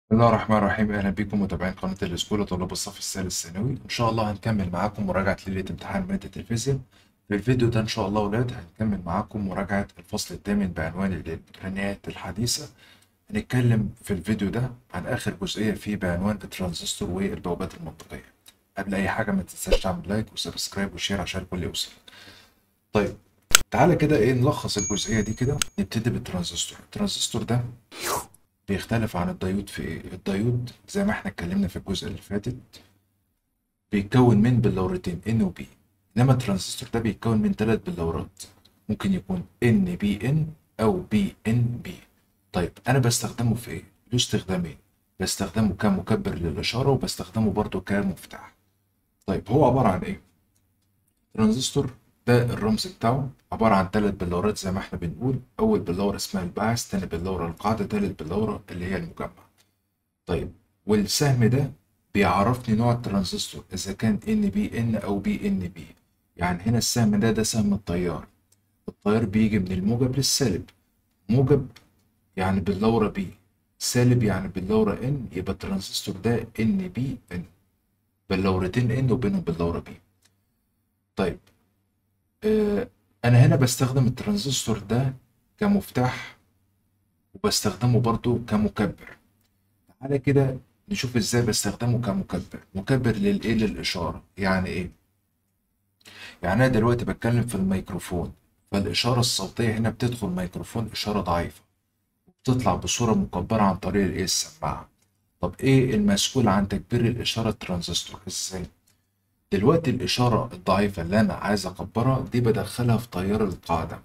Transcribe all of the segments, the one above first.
بسم الله الرحمن الرحيم اهلا بكم متابعين قناه الاسكول طلاب الصف الثالث ثانوي ان شاء الله هنكمل معاكم مراجعه ليله امتحان ماده الفيزياء في الفيديو ده ان شاء الله ولاد هنكمل معاكم مراجعه الفصل الثامن بعنوان الالكترونيات الحديثه هنتكلم في الفيديو ده عن اخر جزئيه فيه بعنوان الترانزستور والبوابات المنطقيه قبل اي حاجه ما تنساش تعمل لايك وسبسكرايب وشير عشان الكل يوصل طيب تعالى كده ايه نلخص الجزئيه دي كده نبتدي بالترانزستور الترانزستور ده بيختلف عن الديود في ايه؟ الديود زي ما احنا اتكلمنا في الجزء اللي فاتت بيتكون من بلورتين N و B انما الترانزستور ده بيتكون من ثلاث بلورات ممكن يكون NBN او BNB طيب انا بستخدمه في ايه؟ له استخدامين بستخدمه كمكبر للاشاره وبستخدمه برضه كمفتاح طيب هو عباره عن ايه؟ ترانزستور ده الرمز بتاعه عبارة عن ثلاث بلورات زي ما احنا بنقول أول بلورة اسمها الباعث تاني بلورة القاعدة تالت بلورة اللي هي المجمع طيب والسهم ده بيعرفني نوع الترانزستور إذا كان ان بي ان أو بي ان بي يعني هنا السهم ده ده سهم التيار التيار بيجي من الموجب للسالب موجب يعني باللورة بي سالب يعني باللورة ان يبقى الترانزستور ده ان بي ان بلورتين ان وبينهم باللورة بي طيب آه، انا هنا بستخدم الترانزستور ده كمفتاح وبستخدمه برضو كمكبر تعالى كده نشوف ازاي بستخدمه كمكبر مكبر للايه للاشاره يعني ايه يعني انا دلوقتي بتكلم في الميكروفون فالاشاره الصوتيه هنا بتدخل ميكروفون اشاره ضعيفه وبتطلع بصوره مكبره عن طريق الايه السماعه طب ايه المسؤول عن تكبير الاشاره الترانزستور ازاي دلوقتي الإشارة الضعيفة اللي أنا عايز أكبرها دي بدخلها في تيار القاعدة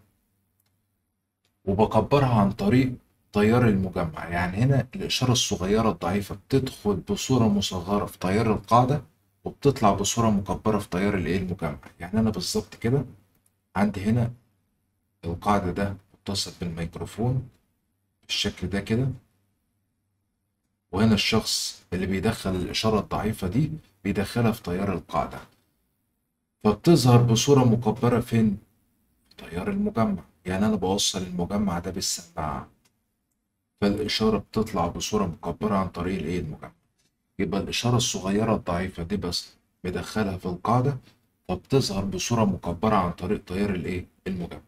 وبكبرها عن طريق تيار المجمع يعني هنا الإشارة الصغيرة الضعيفة بتدخل بصورة مصغرة في تيار القاعدة وبتطلع بصورة مكبرة في تيار الإيه المجمع يعني أنا بالظبط كده عندي هنا القاعدة ده متصل بالميكروفون بالشكل ده كده وهنا الشخص اللي بيدخل الإشارة الضعيفة دي بيدخلها في تيار القاعدة فبتظهر بصورة مكبرة فين؟ في تيار المجمع يعني أنا بوصل المجمع ده بالسماعة فالإشارة بتطلع بصورة مكبرة عن طريق الإيه المجمع يبقى الإشارة الصغيرة الضعيفة دي بس بدخلها في القاعدة فبتظهر بصورة مكبرة عن طريق تيار الإيه المجمع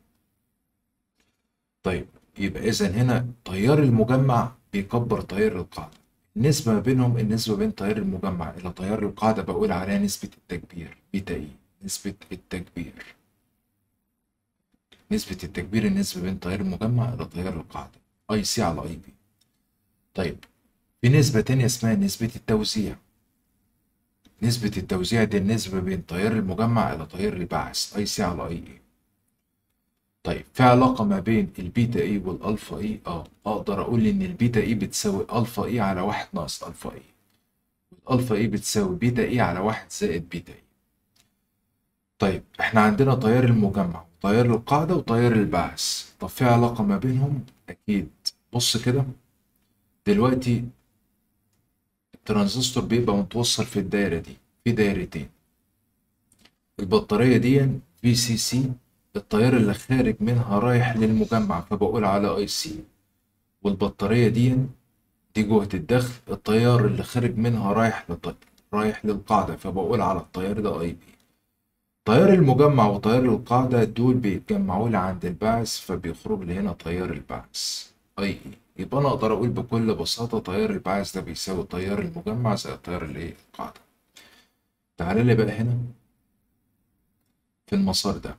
طيب يبقى إذا هنا تيار المجمع بيكبر تيار القاعدة النسبة ما بينهم النسبة بين تيار المجمع إلى تيار القاعدة بقول عليها نسبة التكبير بيتا إي نسبة التكبير نسبة التكبير النسبة بين تيار المجمع إلى تيار القاعدة أي سي على أي بي طيب في نسبة تانية اسمها نسبة التوزيع نسبة التوزيع دي النسبة بين تيار المجمع إلى تيار الباعث أي سي على أي إي طيب في علاقة ما بين البيتا اي والالفا اي اه اقدر اقول ان البيتا اي بتساوي الفا اي على واحد ناقص الفا اي والالفا اي بتساوي بيتا اي على واحد زائد بيتا اي طيب احنا عندنا تيار المجمع وتيار القاعدة وتيار البعث طب في علاقة ما بينهم اكيد بص كده دلوقتي الترانزستور بيبقى متوصل في الدايرة دي في دايرتين البطارية دي في سي سي التيار اللي خارج منها رايح للمجمع فبقول على اي سي والبطارية دي دي جهة الدخل التيار اللي خارج منها رايح لط... رايح للقاعدة فبقول على التيار ده اي بي تيار المجمع وتيار القاعدة دول بيتجمعوا لي عند البعث فبيخرج لي هنا تيار البعث اي اي يبقى انا اقدر اقول بكل بساطة تيار البعث ده بيساوي تيار المجمع زائد تيار الايه القاعدة تعالى لي بقى هنا في المسار ده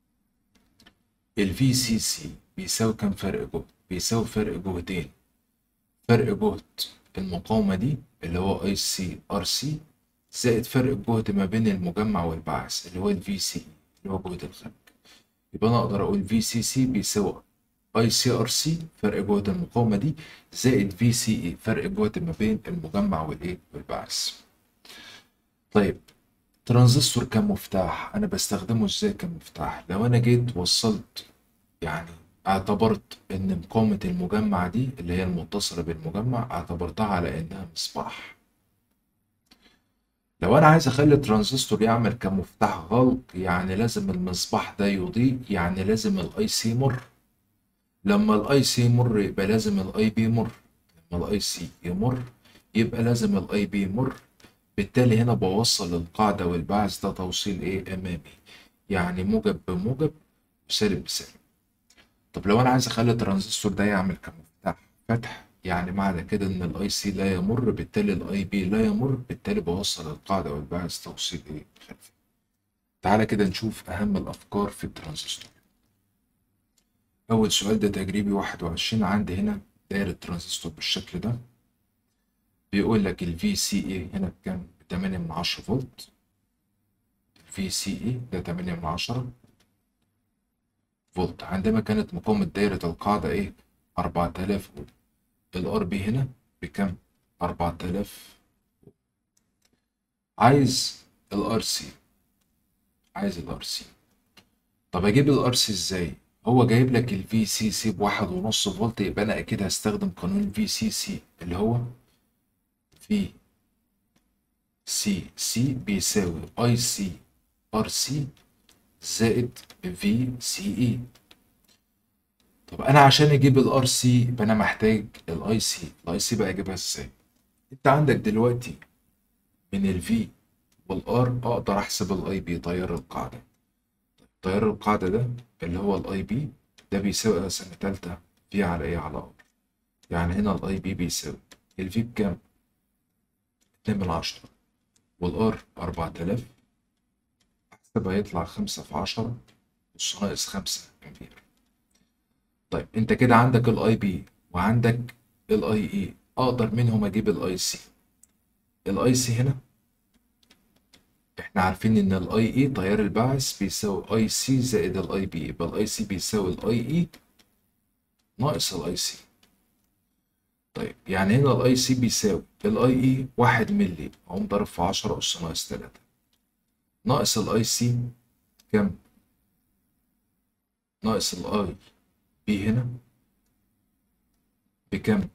ال VCC بيساوي كام فرق جهد؟ بيساوي فرق جهدين فرق جهد المقاومة دي اللي هو اي سي ار سي زائد فرق الجهد ما بين المجمع والبعث اللي هو ال VCE اللي هو جهد الخارج يبقى أنا أقدر أقول VCC بيساوي اي سي ار سي فرق جهد المقاومة دي زائد VCE فرق الجهد ما بين المجمع والإيه والبعث طيب ترانزستور كمفتاح انا بستخدمه ازاي كمفتاح لو انا جيت وصلت يعني اعتبرت ان مقاومة المجمع دي اللي هي المتصلة بالمجمع اعتبرتها على انها مصباح لو انا عايز اخلي الترانزستور يعمل كمفتاح غلق يعني لازم المصباح ده يضيء يعني لازم الاي سي يمر لما الاي سي يمر يبقى لازم الاي بي يمر لما الاي سي يمر يبقى لازم الاي بي يمر بالتالي هنا بوصل القاعدة والبعث ده توصيل ايه امامي يعني موجب بموجب وسالب بسالب طب لو انا عايز اخلي الترانزستور ده يعمل كمفتاح فتح يعني معنى كده ان الاي سي لا يمر بالتالي الاي بي لا يمر بالتالي بوصل القاعدة والبعث توصيل ايه خلفي تعالى كده نشوف اهم الافكار في الترانزستور اول سؤال ده تجريبي 21 عندي هنا دايرة ترانزستور بالشكل ده بيقول لك ال VCA هنا بكام؟ 8 من 10 فولت VCA ده 8 من 10 فولت عندما كانت مقاومة دايرة القاعدة ايه؟ 4000 فولت الار بي هنا بكام؟ 4000 عايز الار سي عايز الار سي طب اجيب الار سي ازاي؟ هو جايب لك الفي سي سي بواحد ونص فولت يبقى انا اكيد هستخدم قانون الفي سي سي اللي هو في سي سي بيساوي اي سي ار سي زائد في سي اي طب انا عشان اجيب الار سي يبقى انا محتاج الاي سي الاي سي بقى اجيبها ازاي انت عندك دلوقتي من الفي والار اقدر احسب الاي بي تيار القاعده تيار القاعده ده اللي هو الاي بي ده بيساوي سنه تالتة في على ايه على ار يعني هنا الاي بي بيساوي الفي بكام 2 من عشرة والار 4000 احسبها يطلع 5 في 10 نص ناقص 5 امبير طيب انت كده عندك الاي بي وعندك الاي اي اقدر منهم اجيب الاي سي الاي سي هنا احنا عارفين ان الاي اي تيار البعث بيساوي اي سي زائد الاي بي يبقى الاي سي بيساوي الاي اي ناقص الاي سي طيب يعني هنا الاي سي بيساوي الاي اي واحد ملي اقوم ضارب في عشرة اس ناقص تلاتة ناقص الاي سي كام؟ ناقص الاي بي هنا بكام؟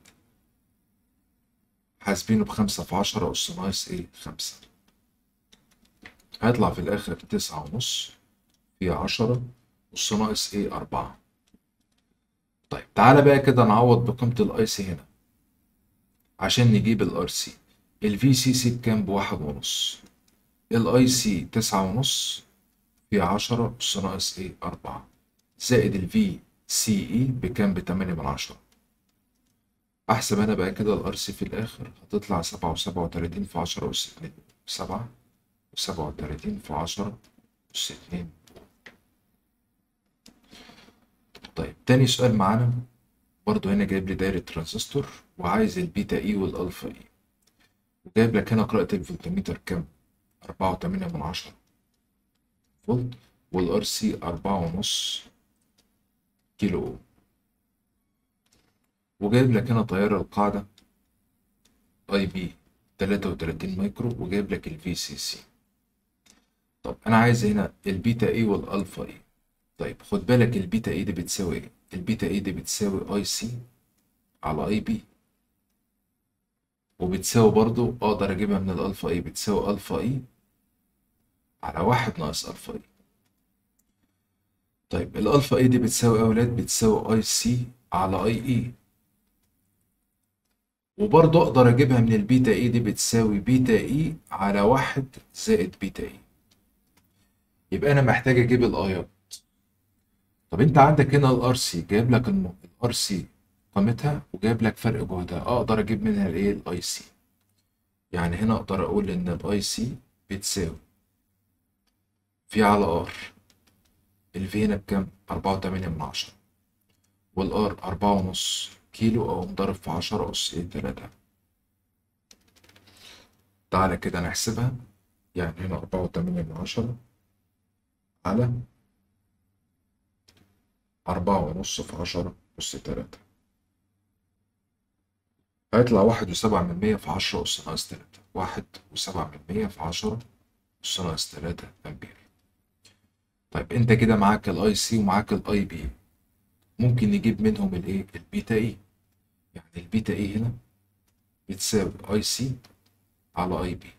حاسبينه بخمسة في عشرة أس ناقص إيه؟ خمسة هيطلع في الآخر تسعة ونص في عشرة أس ناقص إيه؟ أربعة طيب تعالى بقى كده نعوض بقيمة الأي سي هنا عشان نجيب الار سي الفي سي سي بكام بواحد ونص الاي سي تسعة ونص في عشرة أس ناقص ايه أربعة زائد الفي سي اي بكام بتمانية من عشرة أحسب أنا بقى كده الار سي في الآخر هتطلع سبعة وسبعة وتلاتين في عشرة أس اتنين سبعة وسبعة وتلاتين في عشرة أس اتنين طيب تاني سؤال معانا برضو هنا جايب لي دايرة ترانزستور وعايز البيتا اي والالفا اي وجايب لك هنا قراءة الفولتميتر كام؟ أربعة وتمانية من عشرة فولت والار سي أربعة ونص كيلو أوم وجايب لك هنا تيار القاعدة اي بي تلاتة وتلاتين مايكرو وجايب لك الفي سي سي طب أنا عايز هنا البيتا اي والالفا اي طيب خد بالك البيتا اي دي بتساوي ايه؟ البيتا اي دي بتساوي اي سي على اي بي وبتساوي برضو اقدر اجيبها من الالفا اي بتساوي الفا اي على واحد ناقص الفا اي طيب الالفا اي دي بتساوي يا اولاد بتساوي اي سي على اي اي وبرضو اقدر اجيبها من البيتا اي دي بتساوي بيتا اي على واحد زائد بيتا اي يبقى انا محتاج اجيب الايات طب انت عندك هنا الار سي جايب لك الار سي قيمتها وجايب لك فرق جهدها اقدر اجيب منها الايه الاي سي يعني هنا اقدر اقول ان الاي سي بتساوي في على ار الفي هنا بكام أربعة وتمانية من عشرة والار أربعة ونص كيلو أو مضرب في عشرة أس إيه تلاتة تعالى كده نحسبها يعني هنا أربعة وتمانية من عشرة على أربعة ونص في عشرة أس تلاتة هيطلع واحد وسبعة من مية في عشرة أس ناقص تلاتة واحد وسبعة من مية في عشرة أس ناقص تلاتة أمبير طيب أنت كده معاك الأي سي ومعاك الأي بي ممكن نجيب منهم الإيه البيتا إي يعني البيتا إي هنا بتساوي أي سي على أي بي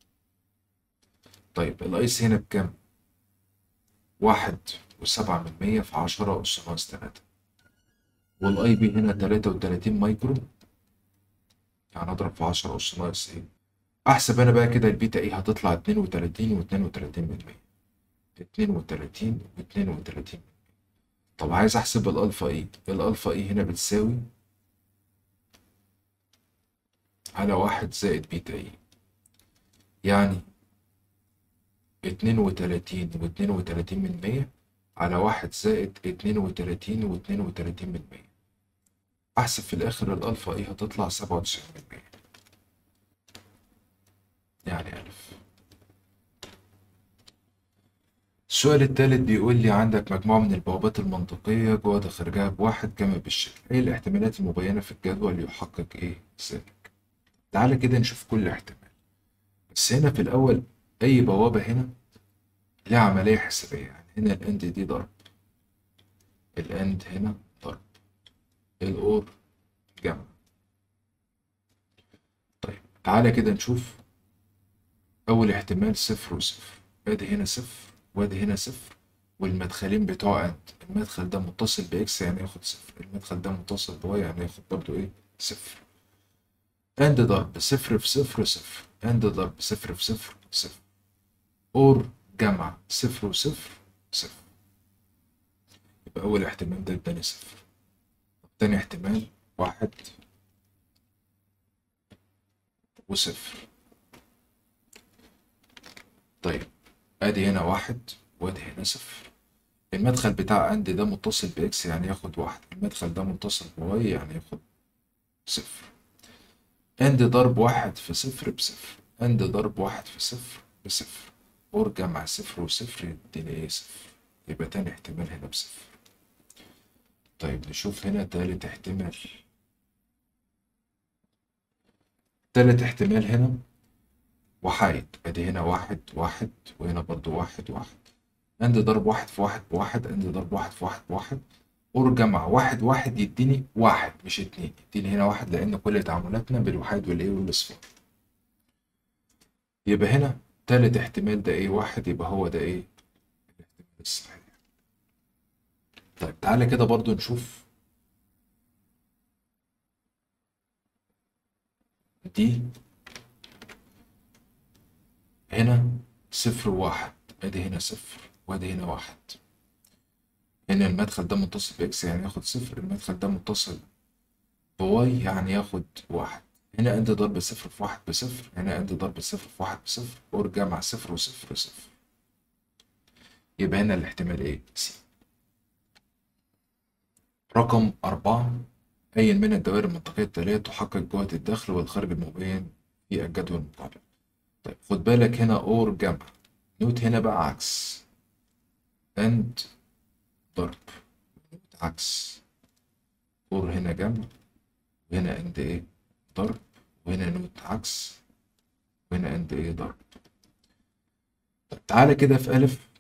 طيب الأي سي هنا بكام؟ واحد وسبعة من مية في عشرة أس ناقص تلاتة والأي بي هنا تلاتة وتلاتين مايكرو يعني اضرب في 10 اس ناقص ايه احسب انا بقى كده البيتا ايه هتطلع 32 و32 من 100 32 و32 طب عايز احسب الالفا ايه الالفا ايه هنا بتساوي على واحد زائد بيتا ايه يعني اتنين وتلاتين واتنين وتلاتين من مية على واحد زائد اتنين وتلاتين واتنين وتلاتين من مية أحسب في الآخر الألفا إيه هتطلع سبعة وتسعين من مية يعني ألف السؤال التالت بيقول لي عندك مجموعة من البوابات المنطقية جوه خارجها بواحد كما بالشكل أي الاحتمالات المبينة في الجدول يحقق إيه ذلك تعالى كده نشوف كل احتمال بس هنا في الأول أي بوابة هنا لها عملية حسابية يعني هنا الأند دي ضرب الأند هنا ضرب الأور جمع طيب تعالى كده نشوف أول احتمال صفر وصفر أدي هنا صفر وأدي هنا صفر والمدخلين بتوع أند المدخل ده متصل بإكس يعني ياخد صفر المدخل ده متصل بواي يعني ياخد برضو إيه صفر أند ضرب صفر في صفر صفر أند ضرب صفر في صفر صفر اور جمع صفر وصفر صفر يبقى أول احتمال ده اداني صفر تاني احتمال واحد وصفر طيب ادي هنا واحد وادي هنا صفر المدخل بتاع اند ده متصل باكس يعني ياخد واحد المدخل ده متصل بواي يعني ياخد صفر اند ضرب واحد في صفر بصفر اند ضرب واحد في صفر بصفر اور جمع صفر وصفر يديني ايه صفر يبقى تاني احتمال هنا بصفر طيب نشوف هنا تالت احتمال تالت احتمال هنا وحايد ادي هنا واحد واحد وهنا برضو واحد واحد عند ضرب واحد في واحد بواحد عند ضرب واحد في واحد بواحد اور جمع واحد واحد يديني واحد مش اتنين يديني هنا واحد لان كل تعاملاتنا بالوحيد والايه والاصفار يبقى هنا تالت احتمال ده ايه واحد يبقى هو ده ايه الاحتمال الصحيح طيب تعالى كده برضو نشوف دي هنا صفر وواحد ادي هنا صفر وادي هنا واحد هنا المدخل ده متصل باكس يعني ياخد صفر المدخل ده متصل بواي يعني ياخد واحد هنا عندي ضرب صفر في واحد بصفر هنا عندي ضرب صفر في واحد بصفر وارجع مع صفر وصفر صفر يبقى هنا الاحتمال ايه سي رقم أربعة أي من الدوائر المنطقية التالية تحقق جهة الدخل والخارج المبين في الجدول المقابل طيب خد بالك هنا أور جمع نوت هنا بقى عكس أند ضرب نوت عكس أور هنا جمع وهنا أند إيه ضرب وهنا نوت عكس وهنا أند إيه ضرب طيب تعالى كده في ألف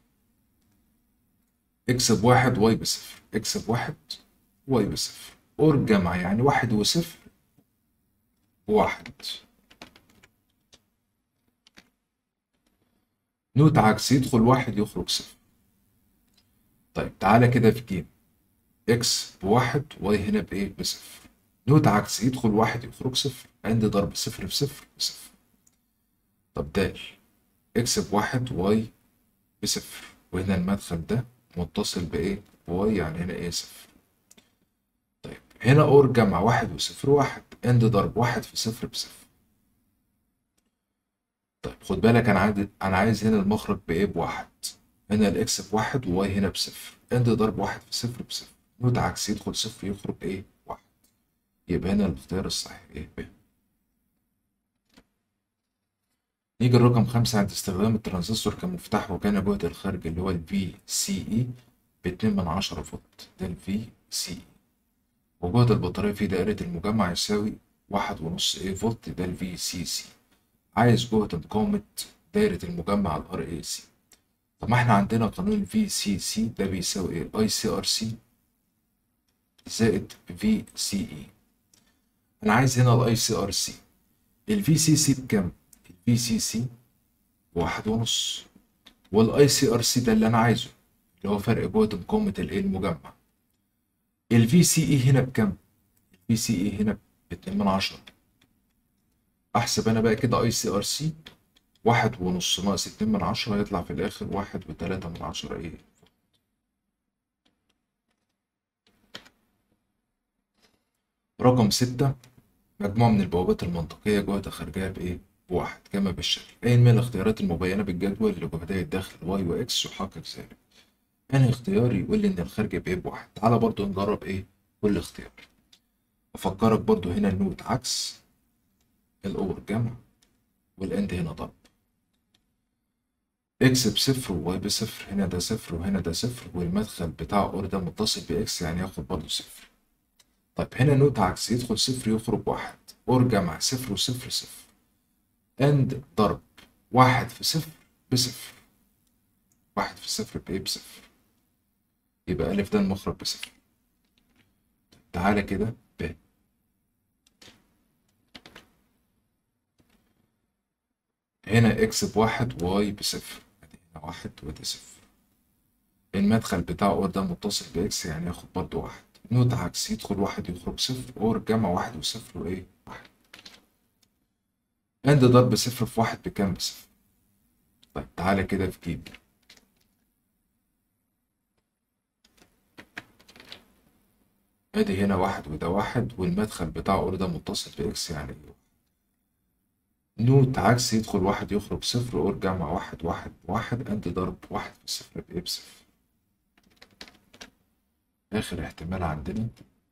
اكسب واحد واي بصفر اكسب واحد واي بصفر اور جمع يعني واحد وصفر واحد نوت عكس يدخل واحد يخرج صفر طيب تعالى كده في جيم اكس بواحد واي هنا بايه بصفر نوت عكس يدخل واحد يخرج صفر عندي ضرب صفر في صفر بصفر طب دال اكس بواحد واي بصفر وهنا المدخل ده متصل بايه بواي يعني هنا ايه صفر طيب هنا اور جمع واحد وصفر واحد اند ضرب واحد في صفر بصفر طيب خد بالك انا عايز انا عايز هنا المخرج بايه بواحد هنا الاكس بواحد وواي هنا بصفر اند ضرب واحد في صفر بصفر نوت عكس يدخل صفر يخرج ايه واحد يبقى هنا الاختيار الصحيح ايه ب نيجي الرقم خمسة عند استخدام الترانزستور كمفتاح وكان جهد الخارج اللي هو ال VCE باتنين من عشرة فولت ده ال VCE وجهد البطارية في دائرة المجمع يساوي واحد ونص ايه فولت ده ال VCC عايز جهد مقاومة دائرة المجمع ال RAC طب ما احنا عندنا قانون ال VCC ده بيساوي ايه ICRC زائد VCE انا عايز هنا ال ICRC ال VCC بكام؟ ال VCC واحد ونص والاي سي ار سي ده اللي انا عايزه اللي هو فرق جهد مقاومة الايه المجمع ال في سي اي هنا بكام؟ ال في سي اي هنا باتنين من عشرة احسب انا بقى كده اي سي ار سي واحد ونص ناقص اتنين من عشرة هيطلع في الاخر واحد وتلاتة من عشرة ايه رقم ستة مجموعة من البوابات المنطقية جهة خارجية بإيه؟ بواحد كما بالشكل أي من الاختيارات المبينة بالجدول لجهدي الداخل واي وإكس يحقق ذلك أنا اختياري يقول لي إن الخارج بإيه بواحد تعالى برضو نجرب إيه كل اختيار أفكرك برضو هنا النوت عكس الأور جمع والإند هنا ضرب إكس بصفر وواي بصفر هنا ده صفر وهنا ده صفر والمدخل بتاع أور ده متصل بإكس يعني ياخد برضو صفر طيب هنا نوت عكس يدخل صفر يخرج واحد اور جمع صفر وصفر صفر اند ضرب واحد في صفر بصفر واحد في صفر بايه بصفر يبقى ألف ده المخرج بصفر تعالى كده ب هنا اكس بواحد واي بصفر ادي هنا واحد وده صفر المدخل بتاع اور ده متصل باكس يعني ياخد برضو واحد نوت عكس يدخل واحد يخرج صفر اور جمع واحد وصفر وايه واحد اند ضرب صفر في واحد بكام بصفر طيب تعالى كده في جيب ادي هنا واحد وده واحد والمدخل بتاع اور ده متصل باكس يعني ايه نوت عكس يدخل واحد يخرج صفر اور جمع واحد واحد واحد اند ضرب واحد في صفر بايه بصفر آخر احتمال عندنا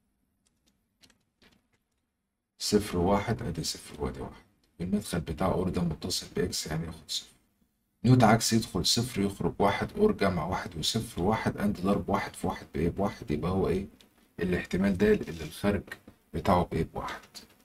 صفر واحد أدي صفر وأدي واحد المدخل بتاع أور ده متصل بإكس يعني ياخد صفر نوت عكس يدخل صفر يخرج واحد أور جمع واحد وصفر واحد أند ضرب واحد في واحد بإيه بواحد يبقى هو إيه الاحتمال ده اللي الخارج بتاعه بإيه بواحد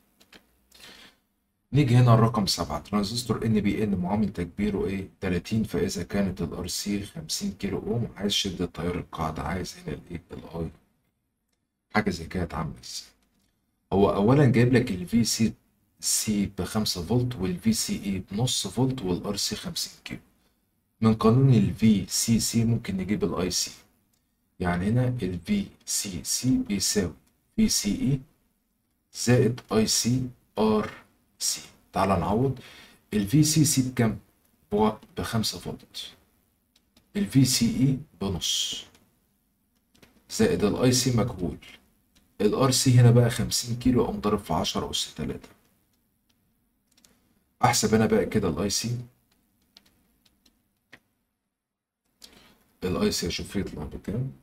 نيجي هنا الرقم سبعة ترانزستور ان بي ان معامل تكبيره ايه 30 فاذا كانت الار سي 50 كيلو اوم عايز شدة تيار القاعدة عايز هنا الايه الاي حاجة زي كده اتعمل ازاي هو اولا جايب لك الفي سي سي ب 5 فولت والفي سي اي بنص فولت والار سي 50 كيلو من قانون الفي سي سي ممكن نجيب الاي سي يعني هنا الفي سي سي بيساوي في سي اي زائد اي سي ار سي تعال نعوض الفي سي سي بكام؟ ب 5 فولت الفي سي اي بنص زائد الاي سي مجهول الار سي هنا بقى 50 كيلو اقوم ضارب في 10 اس 3 احسب انا بقى كده الاي سي الاي سي اشوف يطلع بكام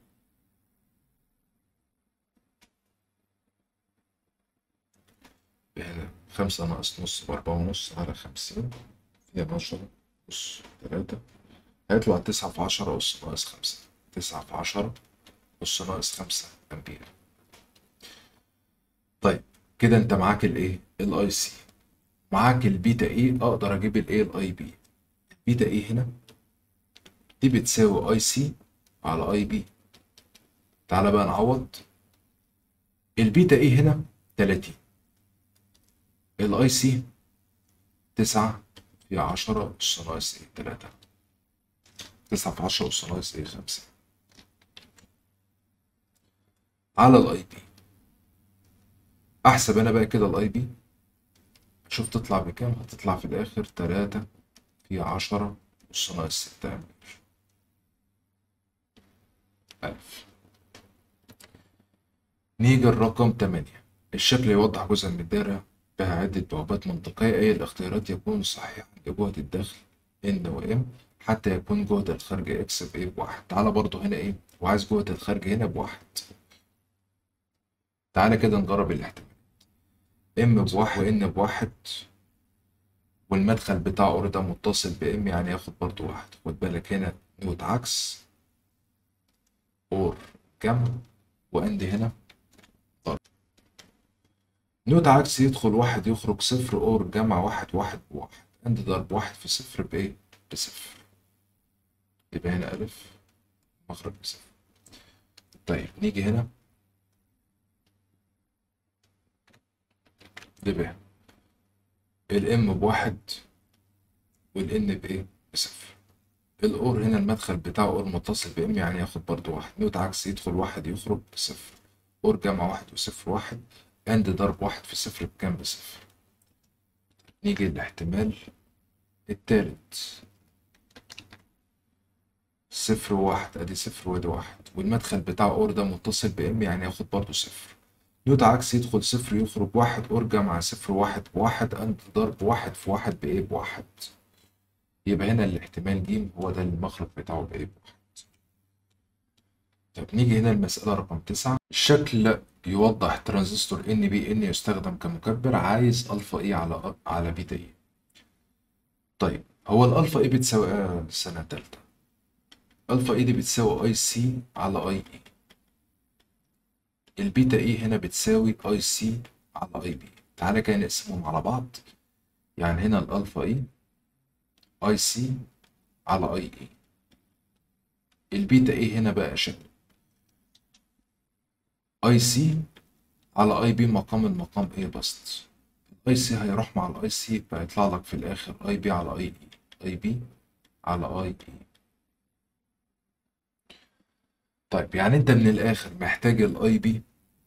هنا خمسة ناقص نص بأربعة ونص على خمسين فيها عشرة أس تلاتة هيطلع تسعة في عشرة أس ناقص خمسة تسعة في عشرة أس ناقص خمسة أمبير طيب كده أنت معاك الإيه؟ الأي سي معاك البيتا إيه أقدر أجيب الإيه الأي بي البيتا إيه هنا دي بتساوي أي سي على أي بي تعالى بقى نعوض البيتا إيه هنا تلاتين الاي سي تسعة في عشرة أس ناقص إيه تلاتة تسعة في عشرة أس ناقص إيه خمسة على الاي بي أحسب أنا بقى كده الاي بي شوف تطلع بكام هتطلع في الآخر تلاتة في عشرة أس ناقص ستة أمبير ألف نيجي الرقم تمانية الشكل يوضح جزء من الدائرة بها عدة بوابات منطقية أي الاختيارات يكون صحيحا لجهد الداخل N و M حتى يكون جهد الخارج X بإيه بواحد تعالى برضو هنا إيه وعايز جهد الخارج هنا بواحد تعالى كده نجرب الاحتمال M بواحد و N بواحد والمدخل بتاع اور ده متصل ب M يعني ياخد برضو واحد خد بالك هنا نوت عكس اور جمع وأند هنا نوت عكس يدخل واحد يخرج صفر اور جمع واحد واحد بواحد عند ضرب واحد في صفر بإيه؟ بصفر يبقى هنا ألف مخرج بصفر طيب نيجي هنا ده ب الام بواحد والان بإيه؟ بصفر الأور هنا المدخل بتاعه أور متصل بإم يعني ياخد برضو واحد نوت عكس يدخل واحد يخرج بصفر أور جمع واحد وصفر واحد عند ضرب واحد في صفر بكام بصفر نيجي للاحتمال التالت صفر وواحد ادي صفر وادي واحد والمدخل بتاع اور ده متصل بام يعني ياخد برضه صفر نوت عكس يدخل صفر يخرج واحد اور جمع صفر واحد بواحد انت ضرب واحد في واحد بايه بواحد يبقى هنا الاحتمال ج هو ده المخرج بتاعه بايه بواحد طب نيجي هنا المسألة رقم تسعة الشكل يوضح ترانزستور ان بي ان يستخدم كمكبر عايز الفا اي على على بيتا اي طيب هو الالفا اي بتساوي ايه سنة تالتة الفا اي دي بتساوي اي سي على اي اي البيتا اي هنا بتساوي اي سي على اي بي تعالى كده نقسمهم على بعض يعني هنا الالفا اي اي سي على اي اي البيتا اي هنا بقى شكل اي سي على اي بي مقام المقام ايه بسط اي سي هيروح مع الاي سي فيطلع لك في الاخر اي بي على اي اي اي بي على اي اي طيب يعني انت من الاخر محتاج الاي بي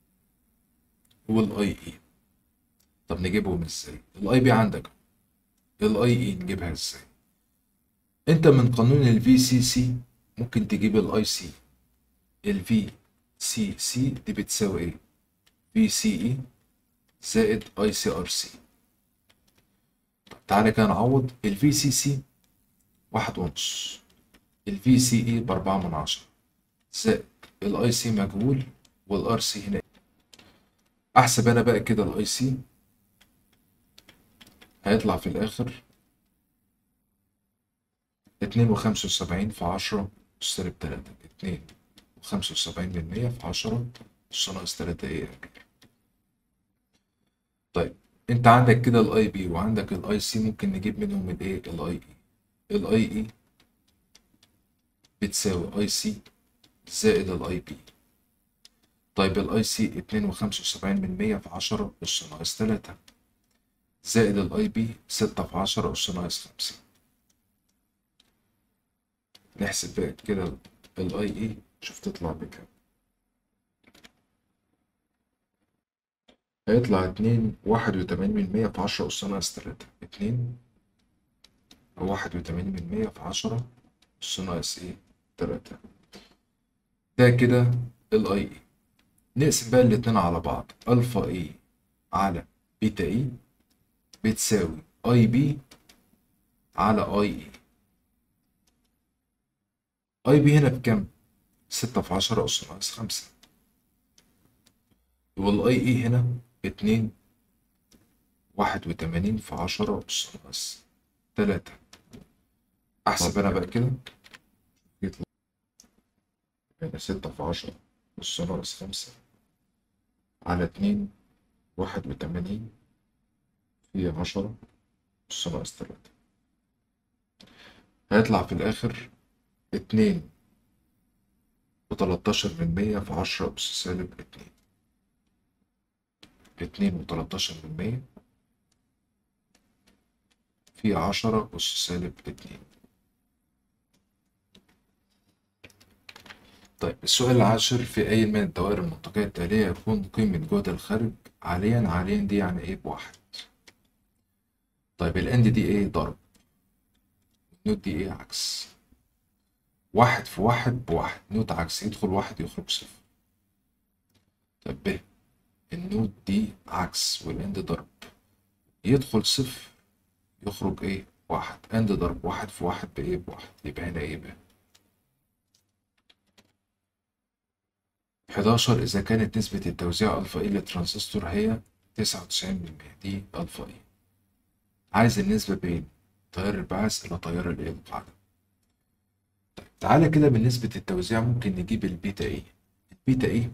والاي اي طب نجيبهم ازاي الاي بي عندك الاي اي نجيبها ازاي انت من قانون الفي سي سي ممكن تجيب الاي سي الفي سي سي دي بتساوي ايه في سي اي زائد اي سي ار سي طب تعالى كده نعوض الفي سي سي واحد ونص الفي سي اي باربعة من عشرة زائد الاي سي مجهول والار سي هنا احسب انا بقى كده الاي سي هيطلع في الاخر اتنين وخمسة وسبعين في عشرة سالب تلاتة اتنين وخمسة وسبعين من مية في عشرة أس ناقص تلاتة ايه يا كبير طيب انت عندك كده الاي بي وعندك الاي سي ممكن نجيب منهم الايه الاي اي الاي اي بتساوي اي سي زائد الاي بي طيب الاي سي اتنين وخمسة وسبعين من مية في عشرة أس ناقص تلاتة زائد الاي بي ستة في عشرة أس ناقص خمسة نحسب بقى كده الاي اي شوف تطلع بكام هيطلع اتنين واحد وتمانين من مية في عشرة أس ناقص تلاتة اتنين واحد وتمانين من مية في عشرة أس ناقص ايه تلاتة ده كده الاي اي نقسم بقى الاتنين على بعض الفا اي على بيتا اي بتساوي اي بي على اي اي اي بي هنا بكام ستة في عشرة أس ناقص خمسة والاي اي هنا اتنين واحد وتمانين في عشرة أس ناقص تلاتة أحسب أنا بقى كده يطلع هنا ستة في عشرة أس ناقص خمسة على اتنين واحد وتمانين في عشرة أس ناقص تلاتة هيطلع في الآخر اتنين وتلاتاشر من مية في عشرة أس سالب اتنين اتنين وتلاتاشر من مية في عشرة أس سالب اتنين طيب السؤال العاشر في أي من الدوائر المنطقية التالية يكون قيمة جهد الخارج عاليا عاليا دي يعني إيه بواحد طيب الأند دي إيه ضرب النوت دي إيه عكس واحد في واحد بواحد نوت عكس يدخل واحد يخرج صفر طب ب النوت دي عكس والاند ضرب يدخل صفر يخرج ايه واحد اند ضرب واحد في واحد بايه بواحد يبقى هنا ايه بقى 11 إذا كانت نسبة التوزيع ألفا إي للترانزستور هي 99% دي ألفا إي عايز النسبة بين تيار البعث إلى تيار الإيه القاعدة طيب تعالى كده بالنسبة التوزيع ممكن نجيب البيتا إي البيتا إي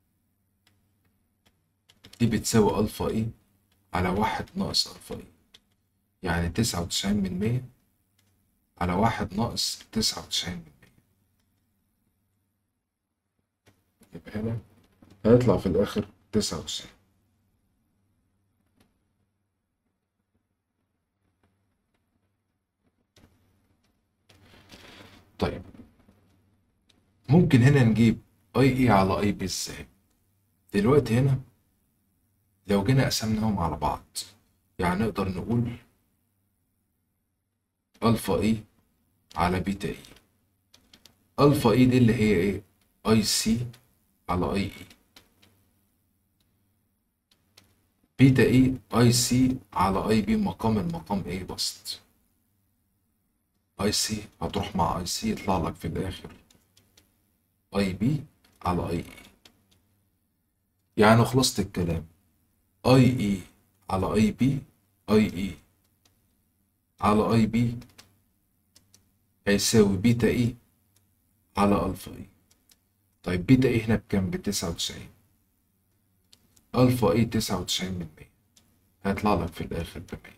دي بتساوي ألفا إي على واحد ناقص ألفا إي يعني تسعة وتسعين من مية على واحد ناقص تسعة وتسعين من مية يبقى هنا هيطلع في الآخر تسعة وتسعين طيب ممكن هنا نجيب اي اي على اي بي ازاي دلوقتي هنا لو جينا قسمناهم على بعض يعني نقدر نقول الفا اي على بيتا اي الفا اي دي اللي هي ايه اي سي على اي اي بيتا اي اي سي على اي بي مقام المقام ايه بسط اي سي هتروح مع اي سي يطلع لك في الاخر اي بي على اي اي يعني خلصت الكلام اي اي على اي بي اي اي على اي بي هيساوي بيتا اي على الفا اي طيب بيتا اي هنا بكام بتسعة وتسعين الفا اي تسعة وتسعين من مية هيطلع لك في الاخر بمية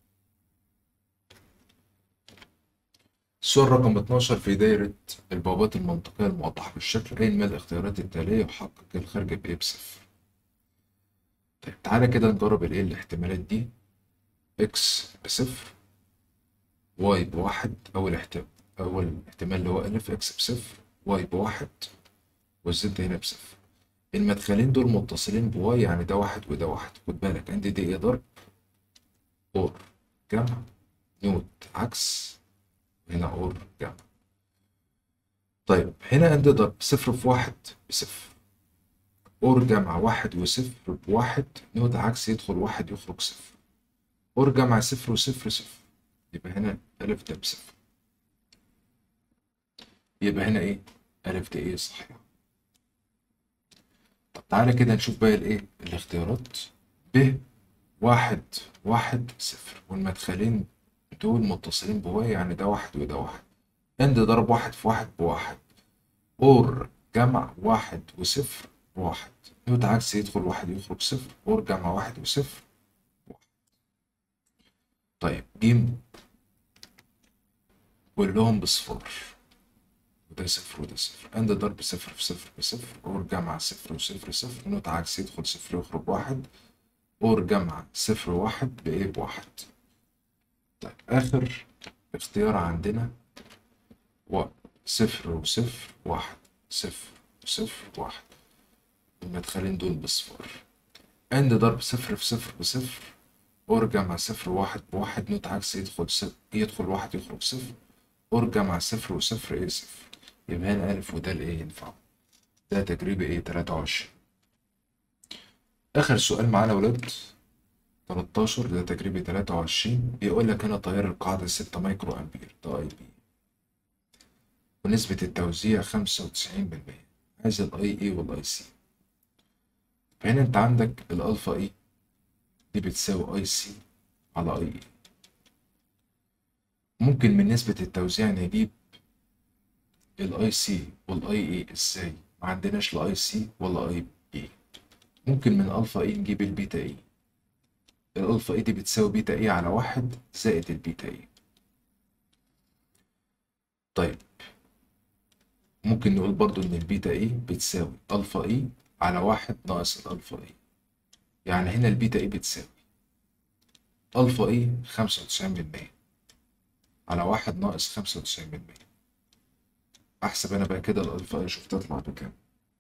السؤال رقم 12 في دايرة البوابات المنطقية الموضحة بالشكل أين ما الاختيارات التالية يحقق الخارج بإيه بصفر طيب تعالى كده نجرب الإيه الاحتمالات دي إكس بصفر واي بواحد أول احتمال أول احتمال اللي هو ألف إكس بصفر واي بواحد والزد هنا بصفر المدخلين دول متصلين بواي يعني ده واحد وده واحد خد بالك عندي دي إيه ضرب أور جمع نوت عكس هنا أور جمع طيب هنا عندي ضرب صفر في واحد بصفر أور جمع واحد وصفر بواحد نوت عكس يدخل واحد يخرج صفر أور جمع صفر وصفر صفر يبقى هنا ألف ده بصفر يبقى هنا إيه؟ ألف دي إيه صحيح طب تعالى كده نشوف بقى الإيه؟ الاختيارات ب واحد واحد صفر والمدخلين دول متصلين بواي يعني ده واحد وده واحد عند ضرب واحد في واحد بواحد اور جمع واحد وصفر بواحد نوت عكس يدخل واحد يخرج صفر اور جمع واحد وصفر بواحد طيب جيم كلهم بصفار وده صفر وده صفر عند ضرب صفر في صفر بصفر اور جمع صفر وصفر صفر نوت عكس يدخل صفر يخرج واحد اور جمع صفر واحد بإيه بواحد طيب آخر اختيار عندنا و صفر وصفر واحد صفر وصفر واحد المدخلين دول بصفار عند ضرب صفر في صفر بصفر اور جمع صفر واحد بواحد نوت عكس يدخل صفر يدخل واحد يخرج صفر اور جمع صفر وصفر ايه صفر يبقى هنا ألف وده الايه ينفع ده تجريبي ايه تلاتة وعشرين آخر سؤال معانا يا ولاد 13 ده تجريبي 23 بيقول لك هنا تيار القاعدة 6 مايكرو أمبير ده أي بي ونسبة التوزيع 95% عايز الأي إي والأي سي فهنا أنت عندك الألفا إي دي بتساوي أي سي على أي إي ممكن من نسبة التوزيع نجيب الأي سي والأي إي إزاي ما عندناش لا أي سي ولا أي إي ممكن من ألفا إي نجيب البيتا إي الألفا إي دي بتساوي بيتا إي على واحد زائد البيتا إي طيب ممكن نقول برضو إن البيتا إي بتساوي ألفا إي على واحد ناقص الألفا إي يعني هنا البيتا إي بتساوي ألفا إي خمسة وتسعين من مية على واحد ناقص خمسة وتسعين من مية أحسب أنا بقى كده الألفا إي شوف تطلع بكام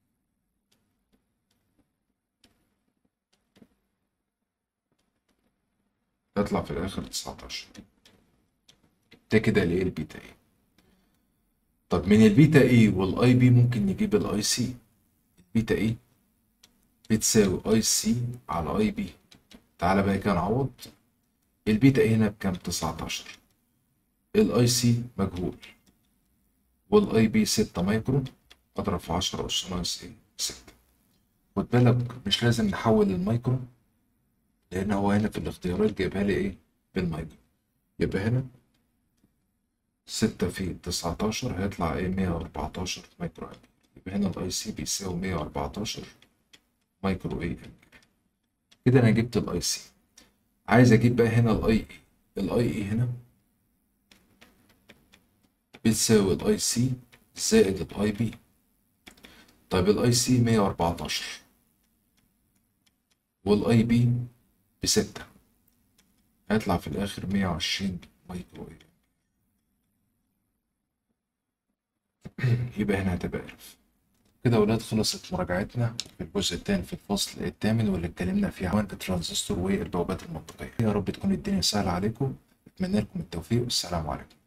تطلع في الآخر 19 ده كده الايه البيتا اي طب من البيتا اي والاي بي ممكن نجيب الاي سي البيتا اي بتساوي اي سي على اي بي تعالى بقى كده نعوض البيتا اي هنا بكام 19 الاي سي مجهول والاي بي 6 مايكرو اضرب في 10 اس ناقص ايه 6 خد بالك مش لازم نحول المايكرو لان هو هنا في الاختيارات جايبها لي ايه بالمايكرو يبقى هنا ستة في تسعتاشر هيطلع ايه مية وأربعتاشر مايكرو أمبير يبقى هنا الاي سي بيساوي مية وأربعتاشر مايكرو ايه أمبير كده أنا جبت الاي سي عايز أجيب بقى هنا الاي اي الاي اي هنا بتساوي الاي سي زائد الاي بي طيب الاي سي مية وأربعتاشر والاي بي بستة هيطلع في الآخر مية وعشرين مايكرو ايه يبقى هنا هتبقى ألف كده يا ولاد خلصت مراجعتنا في الجزء الثاني في الفصل الثامن واللي اتكلمنا فيه عن الترانزستور والبوابات المنطقية يا رب تكون الدنيا سهلة عليكم أتمنى لكم التوفيق والسلام عليكم